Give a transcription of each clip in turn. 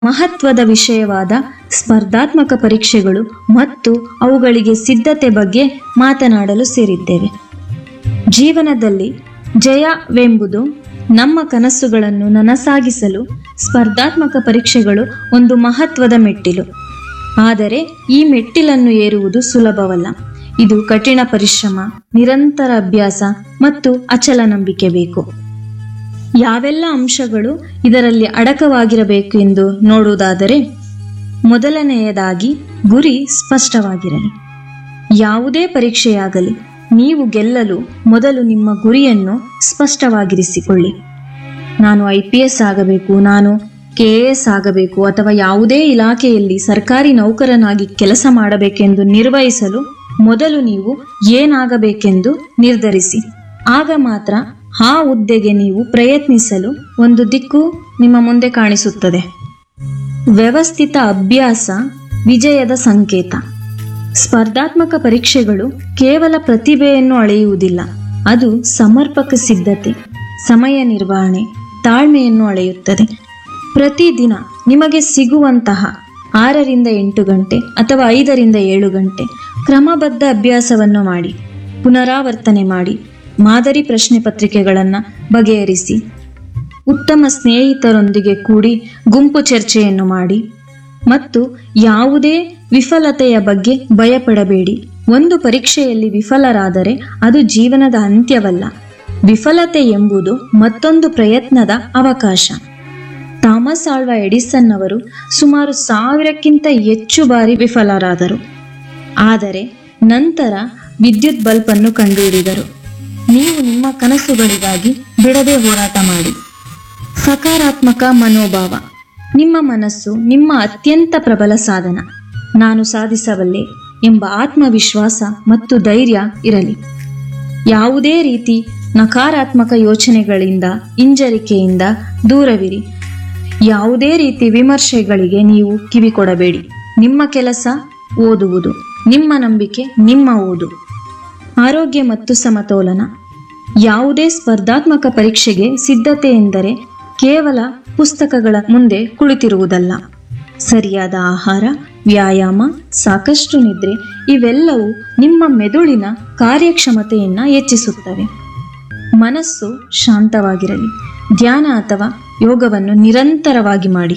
ಮಹತ್ವದ ವಿಷಯವಾದ ಸ್ಪರ್ಧಾತ್ಮಕ ಪರೀಕ್ಷೆಗಳು ಮತ್ತು ಅವುಗಳಿಗೆ ಸಿದ್ಧತೆ ಬಗ್ಗೆ ಮಾತನಾಡಲು ಸೇರಿದ್ದೇವೆ ಜೀವನದಲ್ಲಿ ಜಯವೆಂಬುದು ನಮ್ಮ ಕನಸುಗಳನ್ನು ನನಸಾಗಿಸಲು ಸ್ಪರ್ಧಾತ್ಮಕ ಪರೀಕ್ಷೆಗಳು ಒಂದು ಮಹತ್ವದ ಮೆಟ್ಟಿಲು ಆದರೆ ಈ ಮೆಟ್ಟಿಲನ್ನು ಏರುವುದು ಸುಲಭವಲ್ಲ ಇದು ಕಠಿಣ ಪರಿಶ್ರಮ ನಿರಂತರ ಅಭ್ಯಾಸ ಮತ್ತು ಅಚಲ ನಂಬಿಕೆ ಬೇಕು ಯಾವೆಲ್ಲ ಅಂಶಗಳು ಇದರಲ್ಲಿ ಅಡಕವಾಗಿರಬೇಕು ಎಂದು ನೋಡುವುದಾದರೆ ಮೊದಲನೆಯದಾಗಿ ಗುರಿ ಸ್ಪಷ್ಟವಾಗಿರಲಿ ಯಾವುದೇ ಪರೀಕ್ಷೆಯಾಗಲಿ ನೀವು ಗೆಲ್ಲಲು ಮೊದಲು ನಿಮ್ಮ ಗುರಿಯನ್ನು ಸ್ಪಷ್ಟವಾಗಿರಿಸಿಕೊಳ್ಳಿ ನಾನು ಐ ಪಿ ಎಸ್ ಆಗಬೇಕು ನಾನು ಕೆ ಎಸ್ ಆಗಬೇಕು ಅಥವಾ ಯಾವುದೇ ಇಲಾಖೆಯಲ್ಲಿ ಸರ್ಕಾರಿ ನೌಕರನಾಗಿ ಕೆಲಸ ಮಾಡಬೇಕೆಂದು ನಿರ್ವಹಿಸಲು ಮೊದಲು ನೀವು ಏನಾಗಬೇಕೆಂದು ನಿರ್ಧರಿಸಿ ಆಗ ಮಾತ್ರ ಆ ಹುದ್ದೆಗೆ ನೀವು ಪ್ರಯತ್ನಿಸಲು ಒಂದು ದಿಕ್ಕು ನಿಮ್ಮ ಮುಂದೆ ಕಾಣಿಸುತ್ತದೆ ವ್ಯವಸ್ಥಿತ ಅಭ್ಯಾಸ ವಿಜಯದ ಸಂಕೇತ ಸ್ಪರ್ಧಾತ್ಮಕ ಪರೀಕ್ಷೆಗಳು ಕೇವಲ ಪ್ರತಿಭೆಯನ್ನು ಅಳೆಯುವುದಿಲ್ಲ ಅದು ಸಮರ್ಪಕ ಸಿದ್ಧತೆ ಸಮಯ ನಿರ್ವಹಣೆ ತಾಳ್ಮೆಯನ್ನು ಅಳೆಯುತ್ತದೆ ಪ್ರತಿದಿನ ನಿಮಗೆ ಸಿಗುವಂತಹ ಆರರಿಂದ ಎಂಟು ಗಂಟೆ ಅಥವಾ ಐದರಿಂದ ಏಳು ಗಂಟೆ ಕ್ರಮಬದ್ಧ ಅಭ್ಯಾಸವನ್ನು ಮಾಡಿ ಪುನರಾವರ್ತನೆ ಮಾಡಿ ಮಾದರಿ ಪ್ರಶ್ನೆ ಪತ್ರಿಕೆಗಳನ್ನು ಬಗೆಹರಿಸಿ ಉತ್ತಮ ಸ್ನೇಹಿತರೊಂದಿಗೆ ಕೂಡಿ ಗುಂಪು ಚರ್ಚೆಯನ್ನು ಮಾಡಿ ಮತ್ತು ಯಾವುದೇ ವಿಫಲತೆಯ ಬಗ್ಗೆ ಭಯಪಡಬೇಡಿ ಒಂದು ಪರೀಕ್ಷೆಯಲ್ಲಿ ವಿಫಲರಾದರೆ ಅದು ಜೀವನದ ಅಂತ್ಯವಲ್ಲ ವಿಫಲತೆ ಎಂಬುದು ಮತ್ತೊಂದು ಪ್ರಯತ್ನದ ಅವಕಾಶ ಥಾಮಸ್ ಆಲ್ವಾ ಎಡಿಸನ್ ಅವರು ಸುಮಾರು ಸಾವಿರಕ್ಕಿಂತ ಹೆಚ್ಚು ಬಾರಿ ವಿಫಲರಾದರು ಆದರೆ ನಂತರ ವಿದ್ಯುತ್ ಬಲ್ಬ್ ಅನ್ನು ಕಂಡುಹಿಡಿದರು ನೀವು ನಿಮ್ಮ ಕನಸುಗಳಿಗಾಗಿ ಬಿಡದೆ ಹೋರಾಟ ಮಾಡಿ ಸಕಾರಾತ್ಮಕ ಮನೋಭಾವ ನಿಮ್ಮ ಮನಸ್ಸು ನಿಮ್ಮ ಅತ್ಯಂತ ಪ್ರಬಲ ಸಾಧನ ನಾನು ಸಾಧಿಸಬಲ್ಲೆ ಎಂಬ ಆತ್ಮವಿಶ್ವಾಸ ಮತ್ತು ಧೈರ್ಯ ಇರಲಿ ಯಾವುದೇ ರೀತಿ ನಕಾರಾತ್ಮಕ ಯೋಚನೆಗಳಿಂದ ಹಿಂಜರಿಕೆಯಿಂದ ದೂರವಿರಿ ಯಾವುದೇ ರೀತಿ ವಿಮರ್ಶೆಗಳಿಗೆ ನೀವು ಕಿವಿ ಕೊಡಬೇಡಿ ನಿಮ್ಮ ಕೆಲಸ ಓದುವುದು ನಿಮ್ಮ ನಂಬಿಕೆ ನಿಮ್ಮ ಓದು ಆರೋಗ್ಯ ಮತ್ತು ಸಮತೋಲನ ಯಾವುದೇ ಸ್ಪರ್ಧಾತ್ಮಕ ಪರೀಕ್ಷೆಗೆ ಸಿದ್ಧತೆ ಎಂದರೆ ಕೇವಲ ಪುಸ್ತಕಗಳ ಮುಂದೆ ಕುಳಿತಿರುವುದಲ್ಲ ಸರಿಯಾದ ಆಹಾರ ವ್ಯಾಯಾಮ ಸಾಕಷ್ಟು ನಿದ್ರೆ ಇವೆಲ್ಲವೂ ನಿಮ್ಮ ಮೆದುಳಿನ ಕಾರ್ಯಕ್ಷಮತೆಯನ್ನು ಹೆಚ್ಚಿಸುತ್ತವೆ ಮನಸ್ಸು ಶಾಂತವಾಗಿರಲಿ ಧ್ಯಾನ ಅಥವಾ ಯೋಗವನ್ನು ನಿರಂತರವಾಗಿ ಮಾಡಿ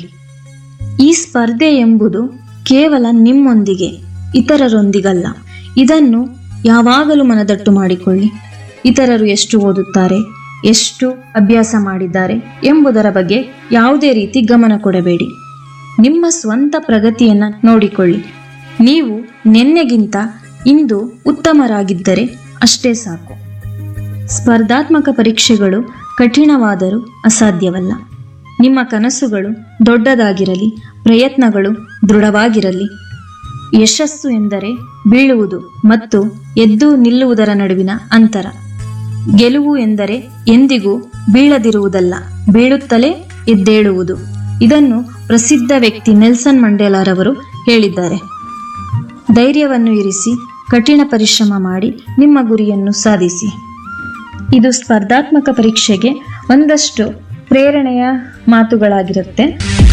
ಈ ಸ್ಪರ್ಧೆ ಎಂಬುದು ಕೇವಲ ನಿಮ್ಮೊಂದಿಗೆ ಇತರರೊಂದಿಗಲ್ಲ ಇದನ್ನು ಯಾವಾಗಲೂ ಮನದಟ್ಟು ಮಾಡಿಕೊಳ್ಳಿ ಇತರರು ಎಷ್ಟು ಓದುತ್ತಾರೆ ಎಷ್ಟು ಅಭ್ಯಾಸ ಮಾಡಿದ್ದಾರೆ ಎಂಬುದರ ಬಗ್ಗೆ ಯಾವುದೇ ರೀತಿ ಗಮನ ಕೊಡಬೇಡಿ ನಿಮ್ಮ ಸ್ವಂತ ಪ್ರಗತಿಯನ್ನು ನೋಡಿಕೊಳ್ಳಿ ನೀವು ನಿನ್ನೆಗಿಂತ ಇಂದು ಉತ್ತಮರಾಗಿದ್ದರೆ ಅಷ್ಟೇ ಸಾಕು ಸ್ಪರ್ಧಾತ್ಮಕ ಪರೀಕ್ಷೆಗಳು ಕಠಿಣವಾದರೂ ಅಸಾಧ್ಯವಲ್ಲ ನಿಮ್ಮ ಕನಸುಗಳು ದೊಡ್ಡದಾಗಿರಲಿ ಪ್ರಯತ್ನಗಳು ದೃಢವಾಗಿರಲಿ ಯಶಸ್ಸು ಎಂದರೆ ಬೀಳುವುದು ಮತ್ತು ಎದ್ದು ನಿಲ್ಲುವುದರ ನಡುವಿನ ಅಂತರ ಗೆಲುವು ಎಂದರೆ ಎಂದಿಗೂ ಬೀಳದಿರುವುದಲ್ಲ ಬೀಳುತ್ತಲೇ ಎದ್ದೇಳುವುದು ಇದನ್ನು ಪ್ರಸಿದ್ಧ ವ್ಯಕ್ತಿ ನೆಲ್ಸನ್ ಮಂಡೇಲಾರವರು ಹೇಳಿದ್ದಾರೆ ಧೈರ್ಯವನ್ನು ಇರಿಸಿ ಕಠಿಣ ಪರಿಶ್ರಮ ಮಾಡಿ ನಿಮ್ಮ ಗುರಿಯನ್ನು ಸಾಧಿಸಿ ಇದು ಸ್ಪರ್ಧಾತ್ಮಕ ಪರೀಕ್ಷೆಗೆ ಒಂದಷ್ಟು ಪ್ರೇರಣೆಯ ಮಾತುಗಳಾಗಿರುತ್ತೆ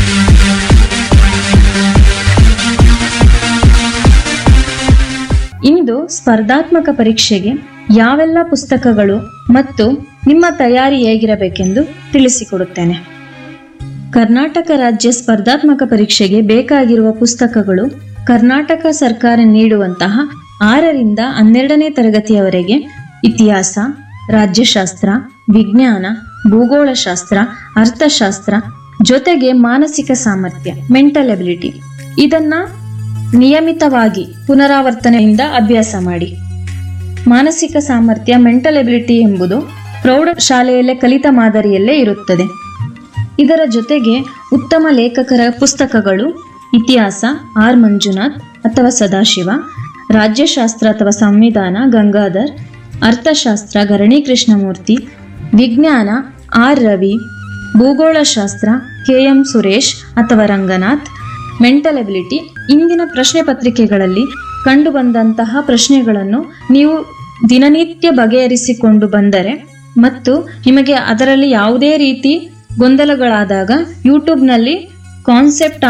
ಇಂದು ಸ್ಪರ್ಧಾತ್ಮಕ ಪರೀಕ್ಷೆಗೆ ಯಾವೆಲ್ಲ ಪುಸ್ತಕಗಳು ಮತ್ತು ನಿಮ್ಮ ತಯಾರಿ ಹೇಗಿರಬೇಕೆಂದು ತಿಳಿಸಿಕೊಡುತ್ತೇನೆ ಕರ್ನಾಟಕ ರಾಜ್ಯ ಸ್ಪರ್ಧಾತ್ಮಕ ಪರೀಕ್ಷೆಗೆ ಬೇಕಾಗಿರುವ ಪುಸ್ತಕಗಳು ಕರ್ನಾಟಕ ಸರ್ಕಾರ ನೀಡುವಂತಹ ಆರರಿಂದ ಹನ್ನೆರಡನೇ ತರಗತಿಯವರೆಗೆ ಇತಿಹಾಸ ರಾಜ್ಯಶಾಸ್ತ್ರ ವಿಜ್ಞಾನ ಭೂಗೋಳಶಾಸ್ತ್ರ ಅರ್ಥಶಾಸ್ತ್ರ ಜೊತೆಗೆ ಮಾನಸಿಕ ಸಾಮರ್ಥ್ಯ ಮೆಂಟಲ್ ಎಬಿಲಿಟಿ ಇದನ್ನ ನಿಯಮಿತವಾಗಿ ಪುನರಾವರ್ತನೆಯಿಂದ ಅಭ್ಯಾಸ ಮಾಡಿ ಮಾನಸಿಕ ಸಾಮರ್ಥ್ಯ ಮೆಂಟಲ್ ಎಬಿಲಿಟಿ ಎಂಬುದು ಪ್ರೌಢ ಶಾಲೆಯಲ್ಲೇ ಕಲಿತ ಮಾದರಿಯಲ್ಲೇ ಇರುತ್ತದೆ ಇದರ ಜೊತೆಗೆ ಉತ್ತಮ ಲೇಖಕರ ಪುಸ್ತಕಗಳು ಇತಿಹಾಸ ಆರ್ ಮಂಜುನಾಥ್ ಅಥವಾ ಸದಾಶಿವ ರಾಜ್ಯಶಾಸ್ತ್ರ ಅಥವಾ ಸಂವಿಧಾನ ಗಂಗಾಧರ್ ಅರ್ಥಶಾಸ್ತ್ರ ಗರಣಿ ಕೃಷ್ಣಮೂರ್ತಿ ವಿಜ್ಞಾನ ಆರ್ ರವಿ ಭೂಗೋಳಶಾಸ್ತ್ರ ಕೆ ಎಂ ಸುರೇಶ್ ಅಥವಾ ರಂಗನಾಥ್ ಮೆಂಟಲ್ ಎಬಿಲಿಟಿ ಇಂದಿನ ಪ್ರಶ್ನೆ ಪತ್ರಿಕೆಗಳಲ್ಲಿ ಕಂಡುಬಂದಂತಹ ಪ್ರಶ್ನೆಗಳನ್ನು ನೀವು ದಿನನಿತ್ಯ ಬಗೆಹರಿಸಿಕೊಂಡು ಬಂದರೆ ಮತ್ತು ನಿಮಗೆ ಅದರಲ್ಲಿ ಯಾವುದೇ ರೀತಿ ಗೊಂದಲಗಳಾದಾಗ ಯೂಟ್ಯೂಬ್ನಲ್ಲಿ ಕಾನ್ಸೆಪ್ಟ್